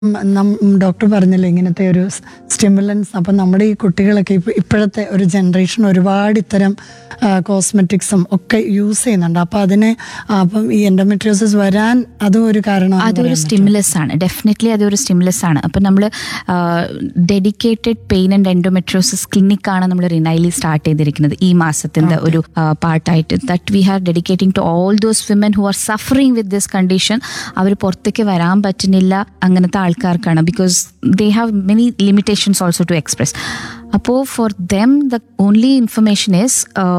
Doctor പറഞ്ഞല്ലോ ഇങ്ങനത്തെ ഒരു സ്റ്റിമുലൻസ് അപ്പം നമ്മുടെ ഈ കുട്ടികളൊക്കെ ഇപ്പം ഇപ്പോഴത്തെ ഒരു ജനറേഷൻ ഒരുപാട് ഇത്തരം കോസ്മെറ്റിക്സും ഒക്കെ യൂസ് ചെയ്യുന്നുണ്ട് അപ്പം അതിനെ ആ, അപ്പം ഈ എൻഡോമെട്രിയോസിസ് വരാൻ അതും ഒരു കാരണമാണ് അതൊരു സ്റ്റിമുലസ് ആണ് ഡെഫിനറ്റ്ലി അതൊരു സ്റ്റിമുലസ് ആണ് അപ്പം നമ്മൾ ഡെഡിക്കേറ്റഡ് പെയിൻ ആൻഡ് എൻഡോമെട്രോസിസ് ക്ലിനിക്കാണ് നമ്മൾ റിനൈലി സ്റ്റാർട്ട് ചെയ്തിരിക്കുന്നത് ഈ മാസത്തിന്റെ ഒരു പാർട്ടായിട്ട് that we are dedicating to all those women who are suffering with this condition അവർ പുറത്തേക്ക് വരാൻ പറ്റുന്നില്ല അങ്ങനത്തെ ആൾക്കാർക്കാണ് because they have many limitations also to express അപ്പോൾ for them the only information is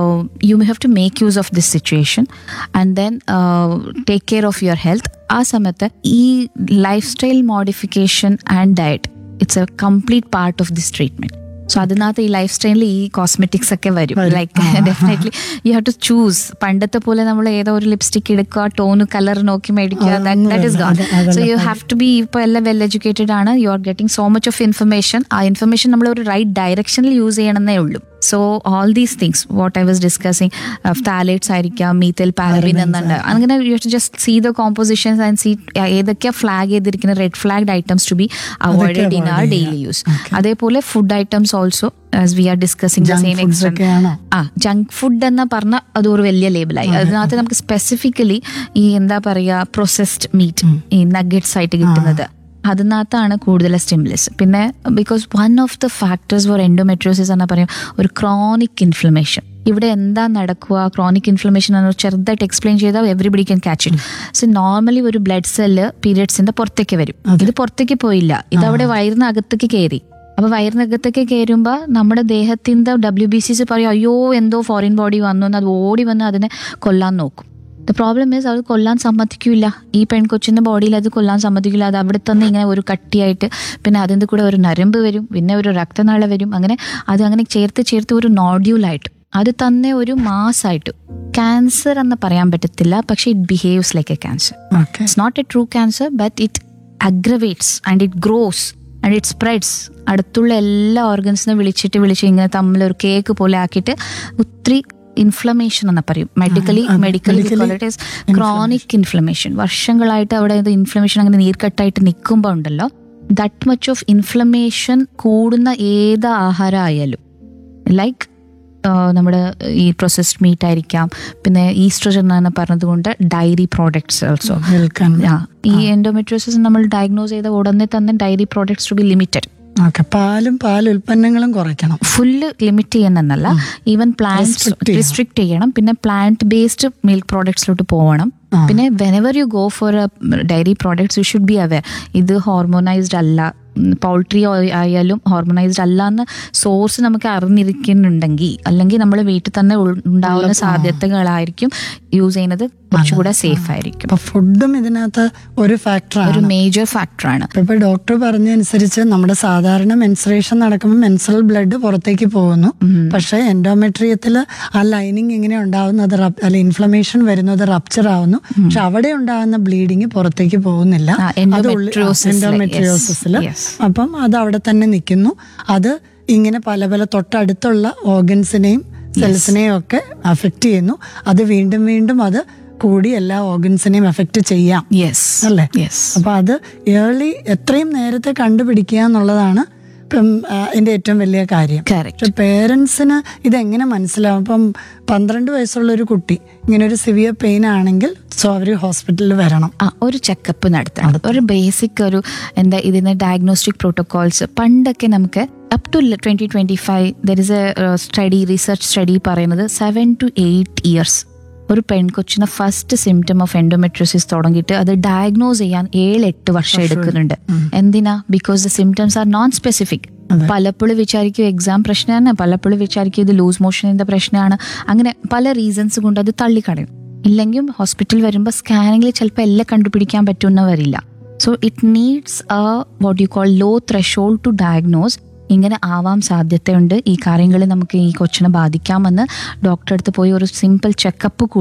you may have to make use of this situation and then take care of your health ആ സമയത്ത് ഈ life style modification and diet it's a complete part of this treatment so അതിനകത്ത് ഈ life സ്റ്റൈലിൽ ഈ cosmetics ഒക്കെ വരും like definitely you have to choose പണ്ടത്തെ പോലെ നമ്മൾ ഏതോ ഒരു ലിപ്സ്റ്റിക് എടുക്കുക ടോണ് കളർ നോക്കി മേടിക്കുക ദാറ്റ് ഇസ് ഗോൺ അത് അതല്ല so you have to be ഇപ്പോൾ എല്ലാം വെൽ എഡ്യൂക്കേറ്റഡ് ആണ് you are getting so much of information ആ ഇൻഫർമേഷൻ നമ്മൾ ഒരു റൈറ്റ് ഡയറക്ഷനിൽ യൂസ് ചെയ്യണമെന്നേ ഉള്ളൂ so all these things what I was discussing phthalates ആയിരിക്കാം മീത്തൽ പാരബിൻ എന്നുണ്ട് അങ്ങനെ you to just see the compositions and see ഏതൊക്കെയാ ഫ്ലാഗ് ചെയ്തിരിക്കുന്ന red flagged items to be avoided in our daily use അതേപോലെ food items also as we are discussing the Junk same foods ഒക്കെയാണോ? ആ junk food എന്ന് പറഞ്ഞ അത് ഒരു വലിയ ലേബിളായി അതിനകത്ത് നമുക്ക് സ്പെസിഫിക്കലി ഈ എന്താ പറയുക പ്രൊസസ്ഡ് മീറ്റ് ഈ നഗറ്റ്സ് ആയിട്ട് കിട്ടുന്നത് അതിനകത്താണ് കൂടുതൽ സ്റ്റിമുലസ് പിന്നെ because one of the factors for endometriosis എന്ന് പറയും ഒരു ക്രോണിക് ഇൻഫ്ലമേഷൻ ഇവിടെ എന്താ നടക്കുക ക്രോണിക് ഇൻഫ്ലമേഷൻ എന്ന് ചെറുതായിട്ട് എക്സ്പ്ലെയിൻ ചെയ്താൽ everybody can catch it so normally ഒരു ബ്ലഡ് സെല്ല് പീരിയഡ്സിന്റെ പുറത്തേക്ക് വരും ഇത് പുറത്തേക്ക് പോയില്ല ഇത് അവിടെ വയറിനകത്തേക്ക് കയറി അപ്പൊ വയറിനകത്തേക്ക് കയറുമ്പോൾ നമ്മുടെ ദേഹത്തിന്റെ ഡബ്ല്യു ബി സിസ് പറയും അയ്യോ എന്തോ ഫോറിൻ ബോഡി വന്നു എന്ന് അത് ഓടി വന്ന് അതിനെ കൊല്ലാൻ നോക്കും ദ പ്രോബ്ലം മീൻസ് അത് കൊല്ലാൻ സമ്മതിക്കില്ല ഈ പെൺകൊച്ചിന്റെ ബോഡിയിൽ അത് കൊല്ലാൻ സമ്മതിക്കില്ല അത് അവിടെ തന്നെ ഇങ്ങനെ ഒരു കട്ടിയായിട്ട് പിന്നെ അതിൻ്റെ കൂടെ ഒരു നരമ്പ് വരും പിന്നെ ഒരു രക്തനാള വരും അങ്ങനെ അത് അങ്ങനെ ചേർത്ത് ചേർത്ത് ഒരു നോഡ്യൂളായിട്ട് അത് തന്നെ ഒരു മാസായിട്ട് ക്യാൻസർ എന്ന് പറയാൻ പറ്റത്തില്ല പക്ഷെ it behaves like a cancer okay it's not a true cancer but it aggravates and it grows and it spreads അടുത്തുള്ള എല്ലാ ഓർഗൻസിനെ വിളിച്ചിട്ട് വിളിച്ച് ഇങ്ങനെ തമ്മിൽ ഒരു കേക്ക് പോലെ ആക്കിയിട്ട് ഒത്തിരി ഇൻഫ്ലമേഷൻ എന്ന് പറയും മെഡിക്കലി ആ, മെഡിക്കലി medically ക്രോണിക് ഇൻഫ്ലമേഷൻ വർഷങ്ങളായിട്ട് അവിടെ ഇത് ഇൻഫ്ലമേഷൻ അങ്ങനെ നീർക്കെട്ടായിട്ട് നിൽക്കുമ്പോൾ ഉണ്ടല്ലോ ദറ്റ് മച്ച് ഓഫ് ഇൻഫ്ലമേഷൻ കൂടുന്ന ഏത് ആഹാരം ആയാലും ലൈക്ക് നമ്മുടെ ഈ പ്രൊസസ്ഡ് മീറ്റ് ആയിരിക്കാം പിന്നെ ഈസ്ട്രജൻ എന്ന് പറഞ്ഞതുകൊണ്ട് ഡയറി പ്രോഡക്ട്സ് ഓൾസോ വിൽക്കാൻ ഈ എൻഡോമെട്രോസിസ് നമ്മൾ ഡയഗ്നോസ് ചെയ്ത ഉടനെ തന്നെ dairy products to be limited okay പാലും പാൽ ഉൽപ്പന്നങ്ങളും കുറയ്ക്കണം ഫുള്ള് ലിമിറ്റ് ചെയ്യുന്നല്ല ഈവൻ പ്ലാന്റ് Restrict ചെയ്യണം. റിസ്ട്രിക്ട് ചെയ്യണം പിന്നെ പ്ലാന്റ് ബേസ്ഡ് മിൽക്ക് പ്രോഡക്ട്സിലോട്ട് പോകണം പിന്നെ whenever you go for dairy products you should be aware ഇത് ഹോർമോണൈസ്ഡ് അല്ല പൗൾട്രി ആയാലും ഹോർമോണൈസ്ഡ് അല്ല എന്ന് സോഴ്സ് നമുക്ക് അറിഞ്ഞിരിക്കുന്നുണ്ടെങ്കിൽ അല്ലെങ്കിൽ നമ്മൾ വീട്ടിൽ തന്നെ ഉൾ- ഉണ്ടാവുന്ന സാധ്യതകളായിരിക്കും യൂസ് ചെയ്യുന്നത് കുറച്ചുകൂടെ സേഫ് ആയിരിക്കും അപ്പൊ ഫുഡും ഇതിനകത്ത് ഒരു ഫാക്ടറാണ് ഒരു മേജർ ഫാക്ടറാണ് ഇപ്പൊ ഇപ്പൊ ഡോക്ടർ പറഞ്ഞ അനുസരിച്ച് നമ്മുടെ സാധാരണ മെൻസ്ട്രേഷൻ നടക്കുമ്പോൾ മെൻസ്ട്രൽ ബ്ലഡ് പുറത്തേക്ക് പോകുന്നു പക്ഷെ എൻഡോമെട്രിയത്തിൽ ആ ലൈനിങ് എങ്ങനെ ഉണ്ടാവുന്നത് റപ്- അല്ല ഇൻഫ്ലമേഷൻ വരുന്നത് റപ്ചർ ആവുന്നു പക്ഷെ അവിടെ ഉണ്ടാകുന്ന ബ്ലീഡിങ് പുറത്തേക്ക് പോകുന്നില്ല ആ, endometriosis ല്, എൻഡോമെട്രിയോസിൽ yes, yes. അപ്പം അത് അവിടെ തന്നെ നിൽക്കുന്നു അത് ഇങ്ങനെ പല പല തൊട്ടടുത്തുള്ള ഓർഗൻസിനെയും സെൽസിനെയും ഒക്കെ അഫക്റ്റ് ചെയ്യുന്നു അത് വീണ്ടും വീണ്ടും അത് കൂടി എല്ലാ ഓർഗൻസിനെയും എഫക്റ്റ് ചെയ്യാം യെസ് അല്ലേ യെസ് അപ്പൊ അത് ഏർലി എത്രയും നേരത്തെ കണ്ടുപിടിക്കുക എന്നുള്ളതാണ് ഇപ്പം ആ, അതിന്റെ ഏറ്റവും വലിയ കാര്യം കറക്റ്റ് പക്ഷെ പേരൻസിന് ഇതെങ്ങനെ മനസ്സിലാവും ഇപ്പം പന്ത്രണ്ട് വയസ്സുള്ള ഒരു കുട്ടി ഇങ്ങനെ ഒരു സിവിയർ പെയിൻ ആണെങ്കിൽ സോ അവർ ഹോസ്പിറ്റലിൽ വരണം ആ ഒരു ചെക്കപ്പ് നടത്തണം ഒരു ബേസിക് ഒരു എന്താ ഇതിന് ഡയഗ്നോസ്റ്റിക് പ്രോട്ടോകോൾസ് പണ്ടൊക്കെ നമുക്ക് up to twenty twenty five there is a study research study പറയുന്നത് സെവൻ ടു എയ്റ്റ് ഇയേഴ്സ് ഒരു പെൺകൊച്ചിന് ഫസ്റ്റ് സിംറ്റം ഓഫ് എൻഡോമെട്രോസിസ് തുടങ്ങിയിട്ട് അത് ഡയഗ്നോസ് ചെയ്യാൻ ഏഴ് എട്ട് വർഷം എടുക്കുന്നുണ്ട് എന്തിനാ because the symptoms are non specific അതെ. പലപ്പോഴും വിചാരിക്കും എക്സാം പ്രശ്നമാണ് പലപ്പോഴും വിചാരിക്കും ഇത് ലൂസ് മോഷനിന്റെ പ്രശ്നമാണ് അങ്ങനെ പല റീസൺസ് കൊണ്ട് അത് തള്ളിക്കളയും ഇല്ലെങ്കിൽ ഹോസ്പിറ്റൽ വരുമ്പോൾ സ്കാനിങ്ങിൽ ചിലപ്പോൾ എല്ലാം കണ്ടുപിടിക്കാൻ പറ്റുമെന്ന് വരില്ല so it needs a what you call low threshold to diagnose ഇങ്ങനെ ആവാൻ സാധ്യതയുണ്ട് ഈ കാര്യങ്ങൾ നമുക്ക് ഈ കൊച്ചിനെ ബാധിക്കാമെന്ന് ഡോക്ടറെ അടുത്ത് പോയി ഒരു സിമ്പിൾ ചെക്കപ്പ് കൂടെ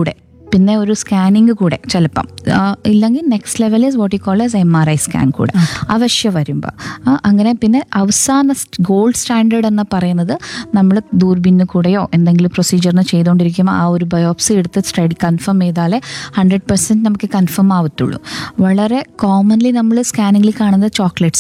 പിന്നെ ഒരു സ്കാനിങ് കൂടെ ചിലപ്പം ആ, ഇല്ലെങ്കിൽ next level is what you call as M R I scan കൂടെ അവശ്യം വരുമ്പോൾ അങ്ങനെ പിന്നെ അവസാന ഗോൾഡ് സ്റ്റാൻഡേർഡ് എന്ന് പറയുന്നത് നമ്മൾ ദൂർബിന്ന് കൂടെയോ എന്തെങ്കിലും പ്രൊസീജിയറിന് ചെയ്തുകൊണ്ടിരിക്കുമ്പോൾ ആ ഒരു ബയോപ്സി എടുത്ത് സ്റ്റഡി കൺഫേം ചെയ്താലേ ഹൺഡ്രഡ് പെർസെൻറ്റ് നമുക്ക് കൺഫേം ആവത്തുള്ളൂ വളരെ കോമൺലി നമ്മൾ സ്കാനിങ്ങിൽ കാണുന്നത് ചോക്ലേറ്റ്സ്